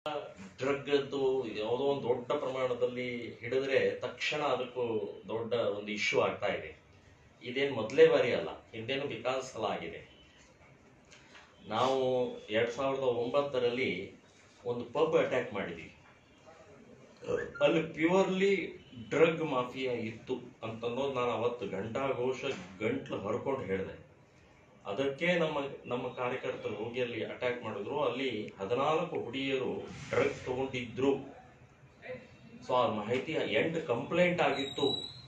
drug ಯಾವುದೋ ಒಂದು ದೊಡ್ಡ ಪ್ರಮಾಣದಲ್ಲಿ ಹಿಡಿದ್ರೆ ತಕ್ಷಣ ಅದಕ್ಕೂ ದೊಡ್ಡ ಒಂದು ಇಶ್ಯೂ ಆಗ್ತಾ ಇದೆ ಇದೇನು ಮೊದಲೇ ಬಾರಿ ಅಲ್ಲ ಹಿಂದೇನು ವಿಕಾಸ್ ಸಲ ಆಗಿದೆ ನಾವು ಎರಡ್ ಸಾವಿರದ ಒಂಬತ್ತರಲ್ಲಿ ಒಂದು ಪಬ್ ಅಟ್ಯಾಕ್ ಮಾಡಿದ್ವಿ ಅಲ್ಲಿ ಪ್ಯೂರ್ಲಿ ಡ್ರಗ್ ಮಾಫಿಯಾ ಇತ್ತು ಅಂತನ್ನೋದು ನಾನು ಅವತ್ತು ಘಂಟಾಘೋಷ ಗಂಟ್ಲು ಹರ್ಕೊಂಡು ಹೇಳಿದೆ ಅದಕ್ಕೆ ನಮ್ಮ ನಮ್ಮ ಕಾರ್ಯಕರ್ತರು ಹೋಗಿ ಅಲ್ಲಿ ಅಟ್ಯಾಕ್ ಮಾಡಿದ್ರು ಅಲ್ಲಿ ಹದಿನಾಲ್ಕು ಹುಡುಗಿಯರು ಡ್ರಗ್ ತಗೊಂಡಿದ್ರು ಸೊ ಆ ಮಾಹಿತಿ ಎಂಟು ಕಂಪ್ಲೇಂಟ್ ಆಗಿತ್ತು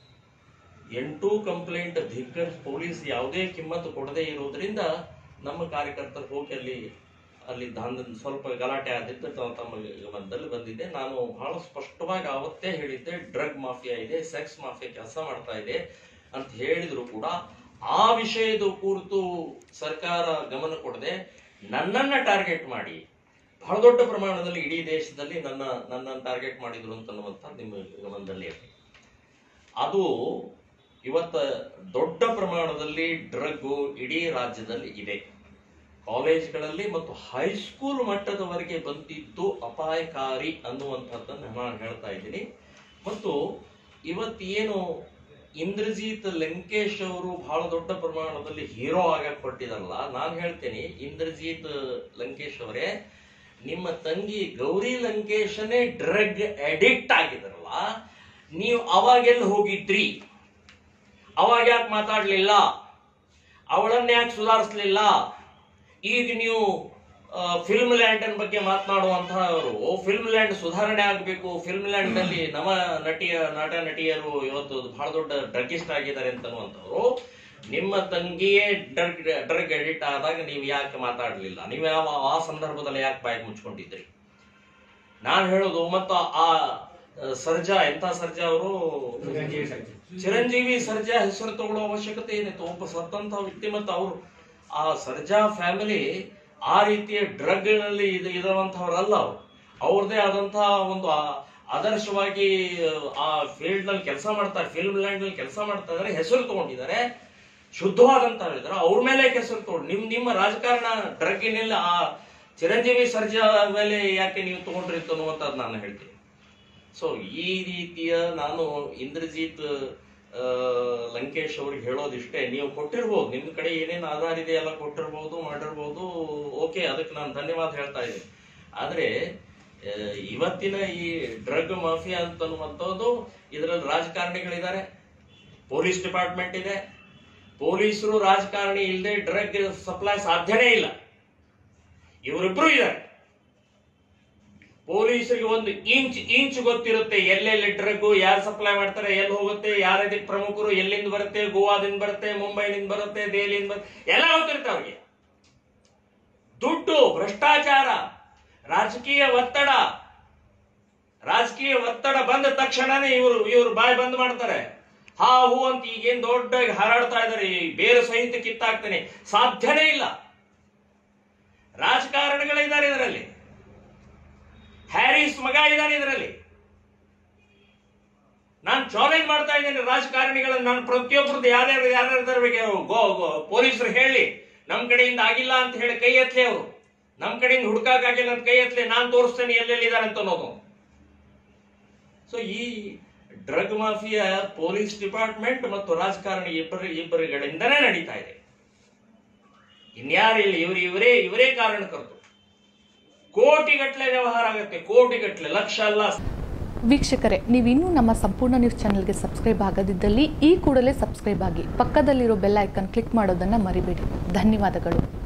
ಎಂಟು ಕಂಪ್ಲೇಂಟ್ ಧಿಕ್ಕರ್ ಪೊಲೀಸ್ ಯಾವುದೇ ಕಿಮ್ಮತ್ತು ಕೊಡದೇ ಇರೋದ್ರಿಂದ ನಮ್ಮ ಕಾರ್ಯಕರ್ತರು ಹೋಗಿ ಅಲ್ಲಿ ಅಲ್ಲಿ ದಾಂಧ ಸ್ವಲ್ಪ ಗಲಾಟೆ ಆದಿತ್ತು ತ- ತಮ್ಮ ಗಮನದಲ್ಲಿ ಬಂದಿದೆ ನಾನು ಬಹಳ ಸ್ಪಷ್ಟವಾಗಿ ಆವತ್ತೇ ಹೇಳಿದ್ದೆ ಡ್ರಗ್ ಮಾಫಿಯಾ ಇದೆ ಸೆಕ್ಸ್ ಮಾಫಿಯಾ ಕೆಲಸ ಮಾಡ್ತಾ ಇದೆ ಅಂತ ಹೇಳಿದ್ರು ಕೂಡ ಆ ವಿಷಯದ ಕುರಿತು ಸರ್ಕಾರ ಗಮನ ಕೊಡದೆ ನನ್ನನ್ನ ಟಾರ್ಗೆಟ್ ಮಾಡಿ ಬಹಳ ದೊಡ್ಡ ಪ್ರಮಾಣದಲ್ಲಿ ಇಡೀ ದೇಶದಲ್ಲಿ ನನ್ನ ನನ್ನನ್ನು ಟಾರ್ಗೆಟ್ ಮಾಡಿದ್ರು ಅಂತನ್ನುವಂಥ ನಿಮ್ಮ ಗಮನದಲ್ಲಿ ಇರಲಿ ಅದು ಇವತ್ತ ದೊಡ್ಡ ಪ್ರಮಾಣದಲ್ಲಿ ಡ್ರಗ್ ಇಡೀ ರಾಜ್ಯದಲ್ಲಿ ಇದೆ ಕಾಲೇಜ್ಗಳಲ್ಲಿ ಮತ್ತು ಹೈಸ್ಕೂಲ್ ಮಟ್ಟದವರೆಗೆ ಬಂದಿದ್ದು ಅಪಾಯಕಾರಿ ಅನ್ನುವಂಥದ್ದನ್ನು ನಾನು ಹೇಳ್ತಾ ಇದ್ದೀನಿ ಮತ್ತು ಇವತ್ತೇನು ಇಂದ್ರಜಿತ್ ಲಂಕೇಶ್ ಅವರು ಬಹಳ ದೊಡ್ಡ ಪ್ರಮಾಣದಲ್ಲಿ ಹೀರೋ ಆಗಕ್ ಹೊರಟಿದಾರಲ್ಲ ನಾನು ಹೇಳ್ತೇನೆ ಇಂದ್ರಜಿತ್ ಲಂಕೇಶ್ ಅವರೇ ನಿಮ್ಮ ತಂಗಿ ಗೌರಿ ಲಂಕೇಶನೇ ಡ್ರಗ್ ಅಡಿಕ್ಟ್ ಆಗಿದಾರಲ್ಲ ನೀವು ಅವಾಗೆಲ್ಲಿ ಹೋಗಿದ್ರಿ ಅವಾಗ ಯಾಕೆ ಮಾತಾಡ್ಲಿಲ್ಲ ಅವಳನ್ನ ಯಾಕೆ ಸುಧಾರಿಸ್ಲಿಲ್ಲ ಈಗ ನೀವು ಫಿಲ್ಮ್ ಲ್ಯಾಂಡ್ ಬಗ್ಗೆ ಮಾತನಾಡುವಂತಹವರು ಫಿಲ್ಮ್ ಲ್ಯಾಂಡ್ ಸುಧಾರಣೆ ಆಗಬೇಕು ಫಿಲ್ಮ್ ಲ್ಯಾಂಡ್ ನಲ್ಲಿ ನವ ನಟಿಯ ನಟ ನಟಿಯರು ಇವತ್ತು ಬಹಳ ದೊಡ್ಡ ಡ್ರಗ್ಗಿಸ್ಟ್ ಆಗಿದ್ದಾರೆ ಅಂತನ್ನುವಂಥವ್ರು ನಿಮ್ಮ ತಂಗಿಯೇ ಡ್ರಗ್ ಡ್ರಗ್ ಅಡಿಕ್ಟ್ ಆದಾಗ ನೀವು ಯಾಕೆ ಮಾತಾಡಲಿಲ್ಲ ನೀವು ಯಾವ ಆ ಸಂದರ್ಭದಲ್ಲಿ ಯಾಕೆ ಬಾಯಿಗೆ ಮುಚ್ಕೊಂಡಿದ್ರಿ ನಾನು ಹೇಳೋದು ಮತ್ತು ಆ ಆ, ಸರ್ಜಾ ಎಂತ ಸರ್ಜಾ ಅವರು ಚಿರಂಜೀವಿ ಸರ್ಜಾ ಹೆಸರು ತಗೊಳ್ಳೋ ಅವಶ್ಯಕತೆ ಏನಿತ್ತು ಒಬ್ಬ ಸತ್ತಂತ ವ್ಯಕ್ತಿ ಮತ್ತು ಅವರು ಆ ಸರ್ಜಾ ಫ್ಯಾಮಿಲಿ ಆ ರೀತಿಯ ಡ್ರಗ್ ನಲ್ಲಿ ಇದು ಇರುವಂತಹವರಲ್ಲ ಅವರು ಅವ್ರದೇ ಆದಂತಹ ಒಂದು ಆ- ಆದರ್ಶವಾಗಿ ಆ ಫೀಲ್ಡ್ ನಲ್ಲಿ ಕೆಲಸ ಮಾಡ್ತಾರೆ ಫಿಲ್ಮ್ ಲ್ಯಾಂಡ್ ನಲ್ಲಿ ಕೆಲಸ ಮಾಡ್ತಾ ಇದಾರೆ ಹೆಸರು ತಗೊಂಡಿದ್ದಾರೆ ಶುದ್ಧವಾದಂತ ಹೇಳಿದ್ರೆ ಅವ್ರ ಮೇಲೆ ಹೆಸರು ತಗೊಂಡು ನಿಮ್ ನಿಮ್ಮ ರಾಜಕಾರಣ ಡ್ರಗ್ಗಿನಲ್ಲಿ ಆ ಚಿರಂಜೀವಿ ಸರ್ಜಾ ಮೇಲೆ ಯಾಕೆ ನೀವು ತಗೊಂಡ್ರಿ ಅನ್ನುವಂಥದ್ದು ನಾನು ಹೇಳ್ತೀನಿ ಸೊ ಈ ರೀತಿಯ ನಾನು ಇಂದ್ರಜಿತ್ ಆ, ಲಂಕೇಶ್ ಅವ್ರಿಗೆ ಹೇಳೋದಿಷ್ಟೇ ನೀವು ಕೊಟ್ಟಿರ್ಬೋದು ನಿಮ್ಮ ಕಡೆ ಏನೇನು ಆಧಾರ ಇದೆ ಎಲ್ಲ ಕೊಟ್ಟಿರ್ಬೋದು ಮಾಡಿರ್ಬೋದು ಓಕೆ ಅದಕ್ಕೆ ನಾನು ಧನ್ಯವಾದ ಹೇಳ್ತಾ ಇದ್ದೀನಿ ಆದ್ರೆ ಆ, ಇವತ್ತಿನ ಈ ಡ್ರಗ್ ಮಾಫಿಯಾ ಅಂತನ್ನುವಂಥದ್ದು ಇದರಲ್ಲಿ ರಾಜಕಾರಣಿಗಳಿದ್ದಾರೆ ಪೊಲೀಸ್ ಡಿಪಾರ್ಟ್ಮೆಂಟ್ ಇದೆ ಪೊಲೀಸರು ರಾಜಕಾರಣಿ ಇಲ್ಲದೆ ಡ್ರಗ್ ಸಪ್ಲೈ ಸಾಧ್ಯನೇ ಇಲ್ಲ ಇವರಿಬ್ರು ಇದ್ದಾರೆ ಪೊಲೀಸರಿಗೆ ಒಂದು ಇಂಚ್ ಇಂಚ್ ಗೊತ್ತಿರುತ್ತೆ ಎಲ್ಲೆಲ್ಲಿ ಡ್ರಗ್ ಯಾರು ಸಪ್ಲೈ ಮಾಡ್ತಾರೆ ಎಲ್ಲಿ ಹೋಗುತ್ತೆ ಯಾರ ಇದಕ್ಕೆ ಪ್ರಮುಖರು ಎಲ್ಲಿಂದ ಬರುತ್ತೆ ಗೋವಾದಿಂದ ಬರುತ್ತೆ ಮುಂಬೈನಿಂದ ಬರುತ್ತೆ ದೆಹಲಿಯಿಂದ ಬರುತ್ತೆ ಎಲ್ಲ ಗೊತ್ತಿರುತ್ತೆ ಅವ್ರಿಗೆ ದುಡ್ಡು ಭ್ರಷ್ಟಾಚಾರ ರಾಜಕೀಯ ಒತ್ತಡ ರಾಜಕೀಯ ಒತ್ತಡ ಬಂದ ತಕ್ಷಣನೇ ಇವರು ಇವರು ಬಾಯಿ ಬಂದ್ ಮಾಡ್ತಾರೆ ಹಾ ಹೂ ಅಂತ ಈಗೇನ್ ದೊಡ್ಡ ಹಾರಾಡ್ತಾ ಇದಾರೆ ಈ ಬೇರೆ ಸಹಿತ ಕಿತ್ತಾಕ್ತಾನೆ ಸಾಧ್ಯನೇ ಇಲ್ಲ ರಾಜಕಾರಣಿಗಳಿದ್ದಾರೆ ಇದರಲ್ಲಿ ಹ್ಯಾರಿಸ್ ಮಗ ಇದ್ದಾನೆ ಇದರಲ್ಲಿ ನಾನು ಚಾಲೆಂಜ್ ಮಾಡ್ತಾ ಇದ್ದೇನೆ ರಾಜಕಾರಣಿಗಳನ್ನ ನಾನು ಪ್ರತಿಯೊಬ್ಬರದ್ದು ಯಾರ್ಯಾರು ಯಾರ್ಯಾರು ಬಗ್ಗೆ ಗೋ ಗೋ ಪೊಲೀಸರು ಹೇಳಿ ನಮ್ ಕಡೆಯಿಂದ ಆಗಿಲ್ಲ ಅಂತ ಹೇಳಿ ಕೈ ಎತ್ತಲಿ ಅವರು ನಮ್ ಕಡೆಯಿಂದ ಹುಡುಕಾಗಿಲ್ಲ ಅಂತ ಕೈ ಎತ್ತಲಿ ನಾನು ತೋರಿಸ್ತೇನೆ ಎಲ್ಲೆಲ್ಲಿದ್ದಾರೆ ಅಂತ ಅನ್ನೋದು ಸೊ ಈ ಡ್ರಗ್ ಮಾಫಿಯಾ ಪೊಲೀಸ್ ಡಿಪಾರ್ಟ್ಮೆಂಟ್ ಮತ್ತು ರಾಜಕಾರಣಿ ಇಬ್ಬರು ಇಬ್ಬರುಗಳಿಂದನೇ ನಡೀತಾ ಇದೆ ಇನ್ಯಾರು ಇಲ್ಲಿ ಇವರು ಇವರೇ ಇವರೇ ಕಾರಣಕರ್ತರು ಕೋಟಿಗಟ್ಟಲೆ ವ್ಯವಹಾರ ಆಗುತ್ತೆ ಕೋಟಿಗಟ್ಟಲೆ ಲಕ್ಷ ಅಲ್ಲ ವೀಕ್ಷಕರೇ ನೀವಿನ್ನೂ ನಮ್ಮ ಸಂಪೂರ್ಣ ನ್ಯೂಸ್ ಚಾನೆಲ್ಗೆ ಸಬ್ಸ್ಕ್ರೈಬ್ ಆಗದಿದ್ದಲ್ಲಿ ಈ ಕೂಡಲೇ ಸಬ್ಸ್ಕ್ರೈಬ್ ಆಗಿ ಪಕ್ಕದಲ್ಲಿರೋ ಬೆಲ್ ಐಕನ್ ಕ್ಲಿಕ್ ಮಾಡೋದನ್ನು ಮರಿಬೇಡಿ ಧನ್ಯವಾದಗಳು